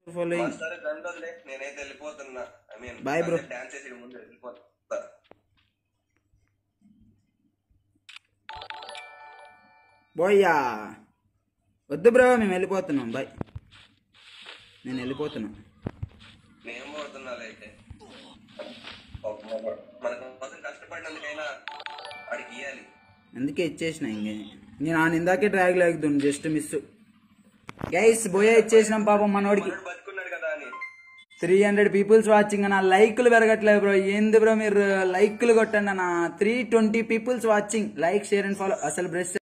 Follow అయ్యి master గంట వదిలే నేనైతే వెళ్ళిపోతున్నా I mean Bye, bro. Dance చేసి ముందు వెళ్ళిపోతా బోయ్యా వద్దు బ్రో మేము వెళ్ళిపోతున్నాం బాయ్ నేను వెళ్ళిపోతున్నా నేను పోతున్నా అయితే మన కోసం కష్టపడినందుకైనా వాడికి ఇయ్యాలి అందుకే ఇచ్చేసిన ఇంకే నేను ఆ ఇందాకే ట్రాక్ లాగుతుంది జస్ట్ మిస్ గైస్ బోయా ఇచ్చేసినాం పాపం మనోడికి మనోడు బతుకున్నాడు కదా అని త్రీ హండ్రెడ్ పీపుల్స్ వాచింగ్ నా లైక్లు పెరగట్లేదు బ్రో ఏంది బ్రో మీరు లైక్లు కొట్టండి అన్న three twenty peoples watching like share and follow అసలు బ్రష్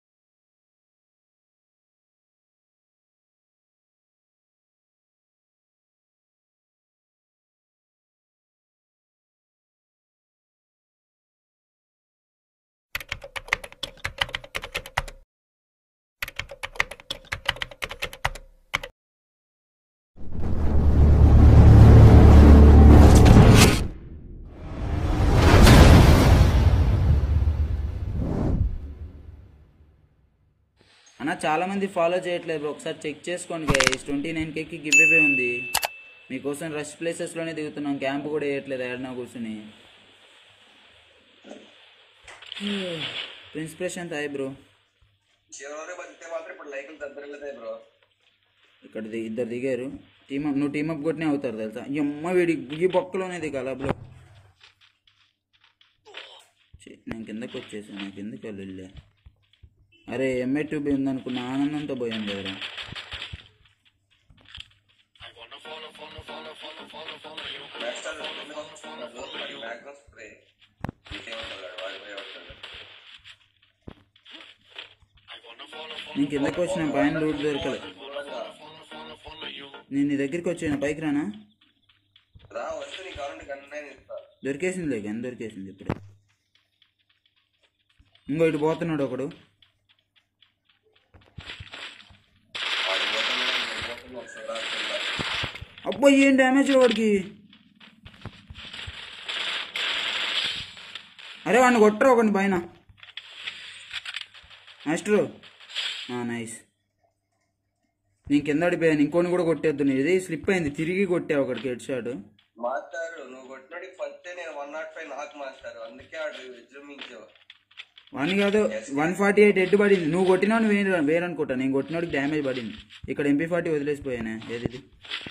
అన్న చాలా మంది ఫాలో చేయట్లేదు బ్రో ఒకసారి చెక్ చేసుకోండి గైస్ ట్వంటీ నైన్ కేకి గివ్ అవే ఉంది మీకోసం రష్ ప్లేసెస్లోనే దిగుతున్నాం క్యాంప్ కూడా వేయట్లేదు ఏడనా కూర్చుని ఇన్స్పిరేషన్ తాయి బ్రో చివరి బతికితే మాత్రం ఇప్పుడు లైకులు దద్దరిల్లదే బ్రో ఇక్కడ ది- ఇద్దరు దిగారు టీమప్ నువ్వు టీమప్ కొట్టినే అవుతారు తెలుసా ఈ అమ్మ వీడి ఈ బొక్కలోనే దిగాల బ్రో ఛీ, నేను కిందకి వచ్చేసాను నాకు కిందకి వెళ్ళలే అరే ఎంఏ టూ బి ఉందనుకున్న ఆనందంతో పోయాను కదరా మాస్టర్ మరి మ్యాగ్నమ్ స్ప్రే ఇంకేమంటాడు వాడు పోయి ఉంటాడు నేను కిందకి వచ్చిన పైన రూట్ దొరకలే నేను నీ దగ్గరికి వచ్చాను పైకి రానా రా వస్తే నీకు కావాలంటే గన్న ఇస్తా దొరికేసింది లేక ఎంత దొరికేసింది ఇప్పుడే ఇంకో ఇటు పోతున్నాడు ఒకడు వాడి పోతున్నా నేను పోతున్నా ఒకసారి రాకుండా అబ్బో ఏం డ్యామేజ్ వాడికి అరే వాడిని కొట్టరా ఒకటి పైన మాస్టరు నైస్ నేను కింద పడిపోయాను ఇంకోని కూడా కొట్టేద్దు నేను ఇది స్లిప్ అయింది తిరిగి కొట్టా ఒకడికి హెడ్ షాట్ మాస్టర్ నువ్వు కొట్టినోడికి ఫస్ట్ నేను వన్ నాట్ ఫైవ్ నాకు మాస్టర్ అందుకే ఆడు విజృంభించావు వన్ కాదు వన్ ఫార్టీ ఎయిట్ హెడ్ పడింది నువ్వు కొట్టినావు వేరే వేరే అనుకుంటా నేను కొట్టినోడికి డ్యామేజ్ పడింది ఇక్కడ ఎంపీ ఫార్టీ వదిలేసిపోయానే ఏది ఇది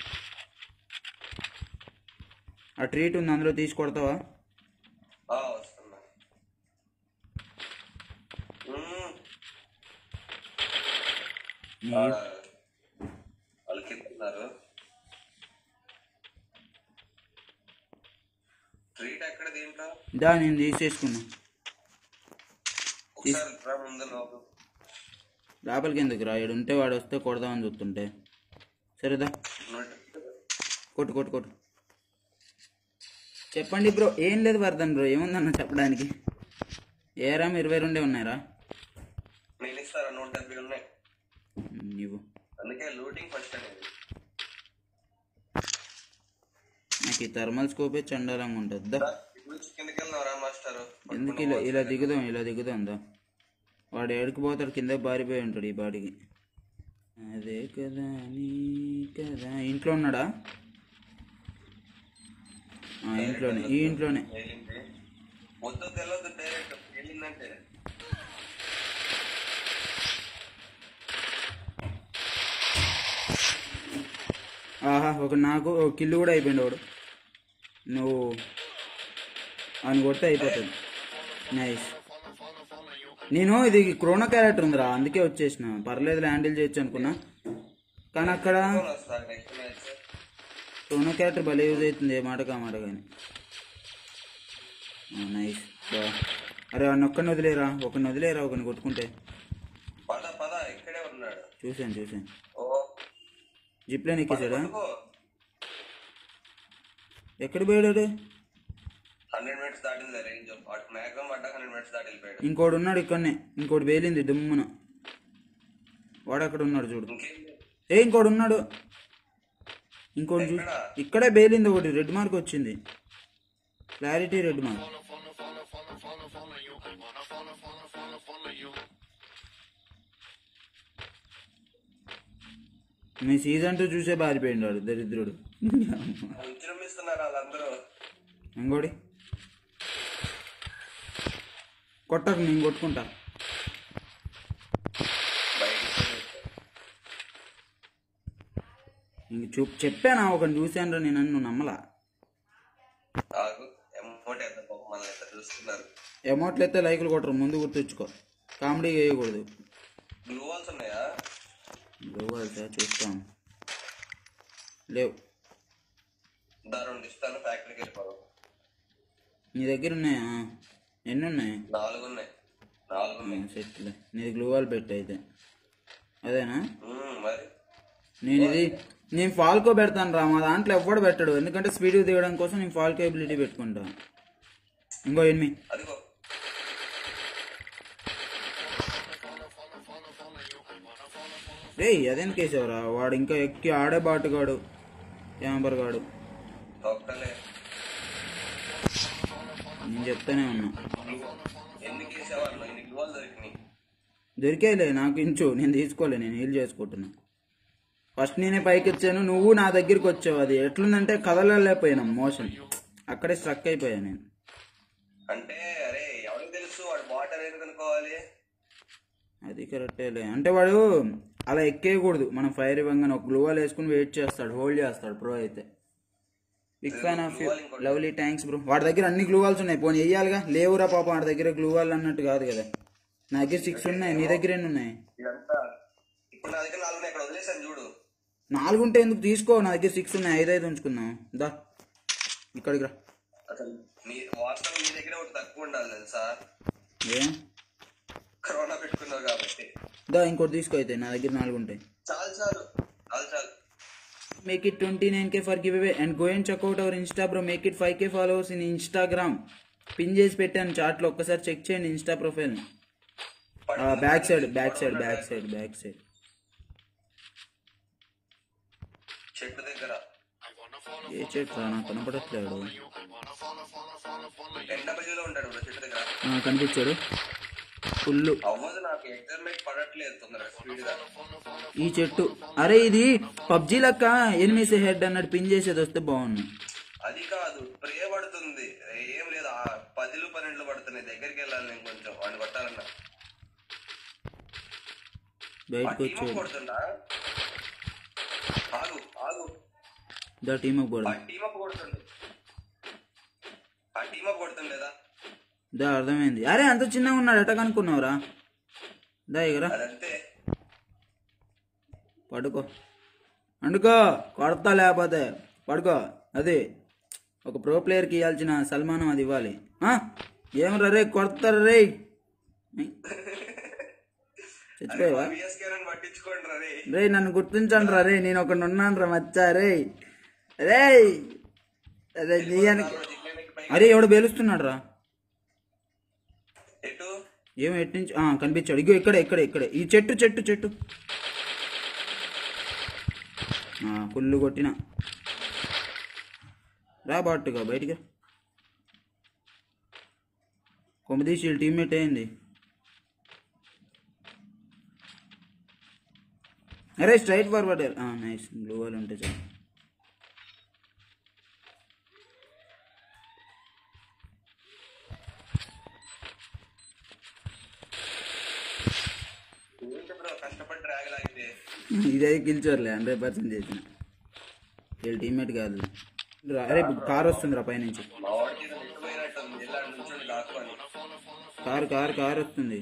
ఆ ట్రీట్ ఉంది అందులో తీసి కొడతావా ఆ, వస్తున్నా మ్మ్. నీ- ఆడ వాళ్ళు కిందన్నారు ట్రీట్ ఎక్కడ దీంట్లో దా నేను తీసేసుకున్నా ఒకసారి రా ముందు లోపు లోపలికి ఎందుకు రా ఈడు ఉంటే వాడు వస్తే కొడదామని చూస్తుంటే సరేదా కొట్టు కొట్టు కొట్టు చెప్పండి బ్రో ఏం లేదు వర్ధన్ బ్రో ఏముందన్న చెప్పడానికి ఏ రామ్ ఇరవై రెండే ఉన్నాయరా నేను ఇస్తారా నూట డెబ్బై ఉన్నాయి నీవు అందుకే లూటింగ్ ఫస్ట్ అనేది నాకు ఈ థర్మల్ స్కోపే చండాలంగా ఉంటుంది దా రా, ఇటు నుంచి కిందకి వెళ్దాం మాస్టర్ ఎందుకు ఇలా ఇలా దిగుదాం ఇలా దిగుదాం దా వాడు ఏడుకు పోతాడు కింద బారిపోయి ఉంటాడు ఈ బాడీకి అదే కదా నీ కదా ఇంట్లో ఉన్నాడా ఆ, ఇంట్లోనే ఈ ఇంట్లోనే వెళ్ళింది వద్దు తెలియదు డైరెక్ట్ వెళ్ళిందంటే ఆహా ఒక నాకు ఒక కిల్లు కూడా అయిపోయింది వాడు నువ్వు అని కొడితే అయిపోతుంది నైస్ నేను ఇది క్రోనో క్యారెక్టర్ ఉందిరా అందుకే వచ్చేసిన పర్లేదు హ్యాండిల్ చేయొచ్చు అనుకున్నా కానీ అక్కడ వస్తారు నెక్స్ట్ మ్యాచ్ క్రోనో క్యారెక్టర్ భలే యూజ్ అవుతుంది ఏ మాట కా మాట కానీ నైస్ బా అరే వాడిని ఒక్కడిని వదిలేరా ఒకరిని వదిలేరా ఒకరిని కొట్టుకుంటే పద పద ఇక్కడే ఉన్నాడు చూశాను చూశాను ఓ జిప్లో ఎక్కేసాడా పట్టుకో ఎక్కడ పోయాడు హండ్రెడ్ మినిట్స్ దాటింది రేంజ్ అటు మ్యాక్సిమం పడ్డా హండ్రెడ్ మినిట్స్ దాటి వెళ్ళిపోయాడు ఇంకోటి ఉన్నాడు ఇక్కడనే ఇంకోటి వేలింది దుమ్మున వాడు అక్కడ ఉన్నాడు చూడు ఇంకేం ఏ ఇంకోటి ఉన్నాడు ఇంకోటి చూ ఎక్కడ? ఇక్కడే బేలింది ఒకటి రెడ్ మార్క్ వచ్చింది క్లారిటీ రెడ్ మార్క్ మీ సీజన్ టూ చూసే బారిపోయిండు వాడు దరిద్రుడు విజృంభిస్తున్నారు వాళ్ళందరూ ఇంకోటి కొట్టకు నేను కొట్టుకుంటా బయటికి ఇంక చూ చెప్పానా ఒకటి చూశాను నేను నువ్వు నమ్మలా ఆగు ఎమ్మోటి ఎంత పాపం మనల్ని ఎంత చూస్తున్నారు అమౌంట్లు అయితే లైకులు కొట్టరు ముందు గుర్తుంచుకో కామెడీ చేయకూడదు బ్లూ వాల్స్ ఉన్నాయా గోవాల్సా చూస్తాం లేవు దా రెండు ఇస్తాను ఫ్యాక్టరీకి వెళ్ళిపోరు నీ దగ్గర ఉన్నాయా ఎన్ని ఉన్నాయి నాలుగు ఉన్నాయి నాలుగు ఉన్నాయి సెట్లే నీది గ్లూవాల్ పెట్టు అయితే అదేనా ఉమ్, మరి నేను ఇది నేను ఫాల్కో పెడతాను రా మా దాంట్లో ఎవ్వడు పెట్టడు ఎందుకంటే స్పీడ్ దిగడం కోసం నేను ఫాల్కో ఎబిలిటీ పెట్టుకుంటా ఇంకో ఎనిమిది అదిగో రే అదేం కేసేవరా వాడు ఇంకా ఎక్కి ఆడే బాటుగాడు యాంబర్ గాడు తొక్కలే నేను చెప్తానే ఉన్నా ఎందుకు వేసేవాళ్ళు ఇన్ని బ్లూ వాల్ దొరికినాయి దొరికేలే నాకు ఇంచు నేను తీసుకోలే నేను హీల్ చేసుకుంటున్నా ఫస్ట్ నేనే పైకి వచ్చాను నువ్వు నా దగ్గరికి వచ్చావు అది ఎట్లుందంటే కదలలేకపోయినా మోషన్ అక్కడే స్ట్రక్ అయిపోయా నేను అంటే అరే ఎవరికి తెలుసు వాడు బాటర్ ఏది కనుక్కోవాలి అది కరెక్టేలే అంటే వాడు అలా ఎక్కేయకూడదు మనం ఫైర్ ఇవ్వగానే ఒక గ్లూవాల్ వేసుకుని వెయిట్ చేస్తాడు హోల్డ్ చేస్తాడు ప్రో అయితే big fan of you lovely thanks bro వాడి దగ్గర అన్ని గ్లూవాల్స్ ఉన్నాయి పోనీ వెయ్యాలిగా లేవురా పాప వాడి దగ్గర గ్లూవాల్ అన్నట్టు కాదు కదా నా దగ్గర సిక్స్ ఉన్నాయి నీ దగ్గర ఎన్ని ఉన్నాయి ఇదంతా ఇప్పుడు నా దగ్గర నాలుగు ఉన్నాయి ఇక్కడ వదిలేసాను చూడు నాలుగు ఉంటే ఎందుకు తీసుకో నా దగ్గర సిక్స్ ఉన్నాయి ఐదు ఐదు ఉంచుకుందాం దా ఇక్కడికి రా అసలు నీ వాస్తవం నీ దగ్గర ఒకటి తక్కువ ఉండాలి తెలుసా ఏ కరోనా పెట్టుకున్నావు కాబట్టి దా ఇంకోటి తీసుకో అయితే నా దగ్గర నాలుగు ఉంటాయి చాలు చాలు చాలు చాలు make it twenty nine K for give away and go and check out our insta bro make it five K followers in Instagram pin చేసి పెట్టాను చాట్లో ఒక్కసారి చెక్ చేయండి insta profile back side back side back side back side చెట్టు దగ్గర ఏ చెట్టు నాకు కనపడట్లేడు ఎండబల్లిలో ఉంటాడు ఇప్పుడు చెట్టు దగ్గర ఆ, కనిపించాడు ఫుల్ అవ్వదు నాకు ఎగ్జామినేట్ పడట్లేదు తొందరగా స్పీడ్ గా ఈ చెట్టు అరే ఇది పబ్జీ లెక్క ఎనిమిస్ హెడ్ అన్నట్టు పిన్ చేసేది వస్తే బాగుంది అది కాదు ప్రే పడుతుంది ఏం లేదు ఆ పదిలు పన్నెండులు పడుతున్నాయి దగ్గరికి వెళ్ళాలి నేను కొంచెం వాడిని కొట్టాలన్నా ఆ బయటకు టీమ్ వచ్చాడు కొడుతుండా ఆగు ఆగు దా టీమ్ ఆ కూడా టీమ్ అప్ కొడుతుండు ఆ టీమ్ అప్ కొడుతుంది లేదా దా అర్థమైంది అరే అంత చిన్నగా ఉన్నాడు ఎట్ట కనుక్కున్నావురా దా ఇగరా అదంతే పడుకో అండుకో కొడతా లేకపోతే పడుకో అది ఒక ప్రో ప్లేయర్కి ఇవ్వాల్సిన సల్మానం అది ఇవ్వాలి ఆ? ఏం రే కొడతారు రే చచ్చిపోయావా విఎస్కే పట్టించుకోండి రా రే రే నన్ను గుర్తించండి రా రే నేను ఒకటి ఉన్నాను రా మచ్చా రే రే అదే నీ వెనక- జిగ్నేకి పైకి అరే ఎవడు పేలుస్తున్నాడు రా ఎటు ఏమో ఎటు నుంచి ఆ, కనిపించాడు ఇగో ఇక్కడే ఇక్కడే ఇక్కడే ఈ చెట్టు చెట్టు చెట్టు ఫుల్ కొట్టిన రా బాటుగా బయటికి కొమ్మదీసి టీమ్మేట్ అయింది అరే స్ట్రైట్ ఫార్వర్డ్ నైస్ బ్లూ వాళ్ళు ఉంటే చాలు ఏంటి బ్రో కష్టపడి డ్రాగ్ లాగితే ఇదే కిల్చోర్లే హండ్రెడ్ పర్సెంట్ చేసిన వీళ్ళ టీమ్మేట్ కాదు రా- అరే కార్ వస్తుంది రా పైనుంచి మా వాడికి ఏదో నెట్టు పోయినట్టుంది ఇలా నుంచోండి దాక్కుని కార్ కార్ కార్ వస్తుంది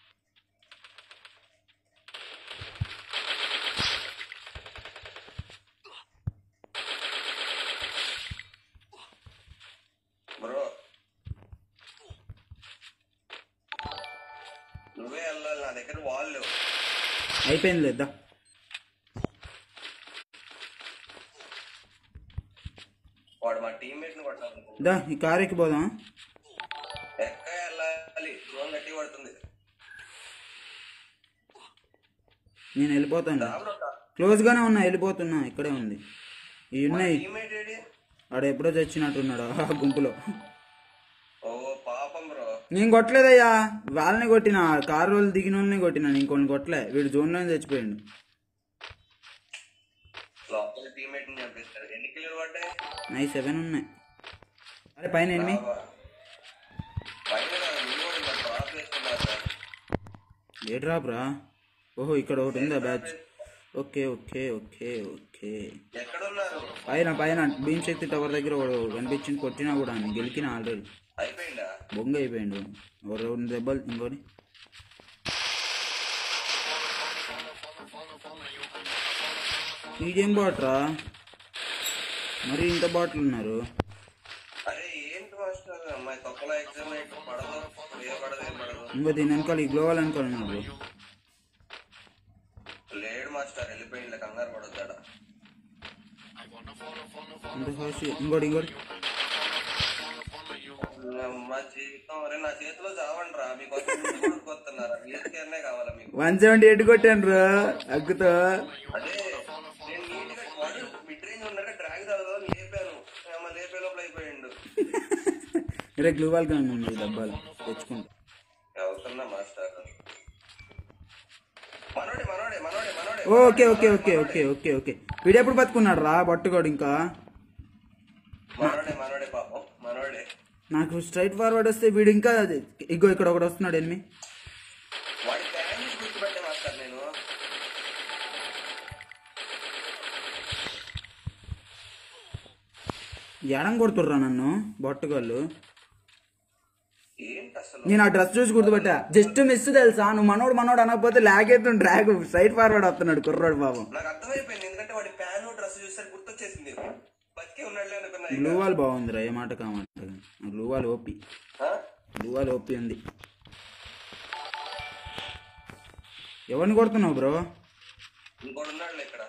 బ్రో నువ్వే వెళ్ళాలి నా దగ్గర వాళ్ళు అయిపోయింది లేదా వాడు మా టీమ్మేట్ ని కొట్టాలి దా ఈ కార్ ఎక్కిపోదాం ఎక్క వెళ్ళాలి జోన్ గట్టి పడుతుంది నేను వెళ్ళిపోతాను రా బ్రో క్లోజ్గానే ఉన్నా వెళ్ళిపోతున్నా ఇక్కడే ఉంది ఇవి ఉన్నాయి టీమ్మేట్ ఏడి ఆడ ఎప్పుడో చచ్చినట్టున్నాడు ఆ గుంపులో ఓ పాపం బ్రో నేను కొట్టలేదయ్యా వాళ్ళని కొట్టిన కారు వాళ్ళు దిగిన వాళ్ళని కొట్టినా నేను కొన్ని కొట్టలే వీడు జోన్లోనే చచ్చిపోయిండు లోపల టీమేట్ ని చంపేస్తారు ఎన్ని కిలోలు పడ్డాయి నై సెవెన్ ఉన్నాయి అరే పైన ఎనిమి బాబా. పైన ముందు కూడా ఇలా డ్రాప్ వేస్తున్నారు సార్. ఏ డ్రాప్ రా ఓహో ఇక్కడ ఒకటి ఉందా batch okay okay okay okay ఎక్కడున్నారు పైన పైన భీమ్ శక్తి టవర్ దగ్గర ఒకడు కనిపించింది కొట్టినా కూడా గెలికిన ఆల్రెడీ అయిపోయిందా బొంగ అయిపోయిండు ఒక రెండు దెబ్బలు ఇంకోటి ఇదేం బాట్రా మరి ఇంత బాట్లు ఉన్నారు అరే ఏంటి మాస్టర్ అమ్మాయి తొక్కలో ఎగ్జామ్ అయితే పడదు ఏ పడదు ఏం పడదు ఇంకో దీని వెనకాల ఈ గ్లోవల్ వెనకాల ఉన్నారు లేడు మాస్టర్ వెళ్ళిపోయింది కంగారు పడొద్దాడ ఇంత ఫాస్ట్ ఇంకోటి ఇంకోటి మా జీవితం అరే నా చేతిలో చావండి రా మీకు కొడుకొస్తున్నారా వీళ్ళకైనా కావాలా మీకు వన్ సెవెంటీ ఎయిట్ కొట్టాను రా అగ్గుతో అదే నేను నీట్ గా వాడు మిడ్ రేంజ్ ఉన్నాక డ్రాగ్ చదవదు లేపాను ఏమో లేపే లోపల అయిపోయిండు ఇరే గ్లూవాల్ కానీ ఉంది డబ్బాలు తెచ్చుకుంటా అవుతున్నా మాస్టర్ మనోడే మనోడే మనోడే మనోడే okay okay okay okay okay okay వీడు ఎప్పుడు బతుకున్నాడు రా పట్టుకోడు ఇంకా మనోడే మనోడే పాపం మనోడే నాకు స్ట్రైట్ ఫార్వర్డ్ వస్తే వీడు ఇంకా ఇగో ఇక్కడ ఒకటి వస్తున్నాడు ఎనిమి వాడి ఫ్యామిలీ గుర్తుపెట్టే మాస్టర్ నేను ఎడం కొడుతుర్రా నన్ను బొట్టగాళ్ళు ఏంటి అసలు నేను ఆ డ్రెస్ చూసి గుర్తుపట్టా జస్ట్ మిస్ తెలుసా నువ్వు మనోడు మనోడు అనకపోతే లాగ్ అవుతుంది డ్రాగ్ స్ట్రైట్ ఫార్వర్డ్ వస్తున్నాడు కుర్రోడు పాపం నాకు అర్థమైపోయింది ఎందుకంటే వాడి ప్యాన్ డ్రెస్ చూస్తే గుర్తొచ్చేసింది బతికే ఉన్నాడులే అనుకున్నా ఇక. గ్లూ వాల్ బాగుందిరా ఏ మాట కామాట గ్లూ వాల్ ఓపి ఆ? గ్లూ వాల్ ఓపి ఉంది ఎవరిని కొడుతున్నావు బ్రో ఇంకోడు ఉన్నాడులే ఇక్కడ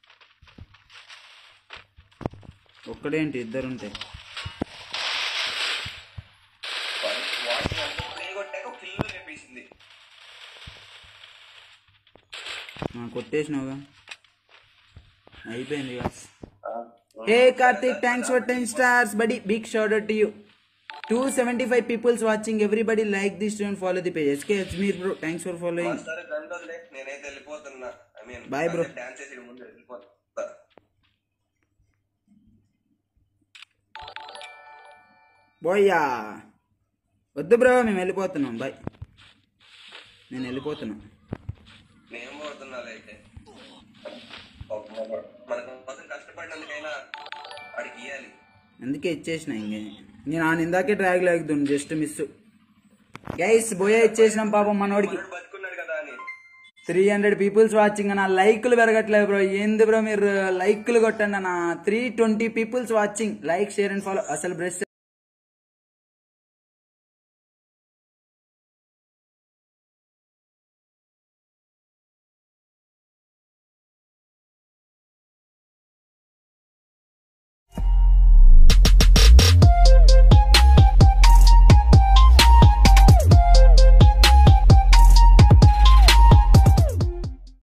ఒక్కడేంటి ఇద్దరుంటే వాడి వాడిని అంత ప్లే కొట్టాక ఒక కిల్లు లేపేసింది ఆ, కొట్టేసినావుగా అయిపోయింది ఇక ఆ? Hey Karthik thanks for ten stars buddy big shout out to you two seventy five peoples watching everybody like this and follow the page SK Ajmer bro thanks for following సరే గంటలే నేనైతే వెళ్ళిపోతున్నా I mean Bye, bro. Dance చేసి ముందు వెళ్ళిపోతా బోయ్యా వద్దు bro మేము వెళ్ళిపోతున్నాం బాయ్ నేను వెళ్ళిపోతున్నా నేను పోతున్నా అయితే మన కోసం కష్టపడినందుకైనా వాడికి ఇయ్యాలి అందుకే ఇచ్చేసిన ఇంకే నేను ఆ ఇందాకే ట్రాక్ లాగుతుంది జస్ట్ మిస్ గైస్ బోయా ఇచ్చేసినాం పాపం మనోడికి మనోడు బతుకున్నాడు కదా అని త్రీ హండ్రెడ్ పీపుల్స్ వాచింగ్ నా లైక్లు పెరగట్లేదు బ్రో ఏంది బ్రో మీరు లైక్లు కొట్టండి నా three twenty peoples watching like share and follow అసలు బ్రష్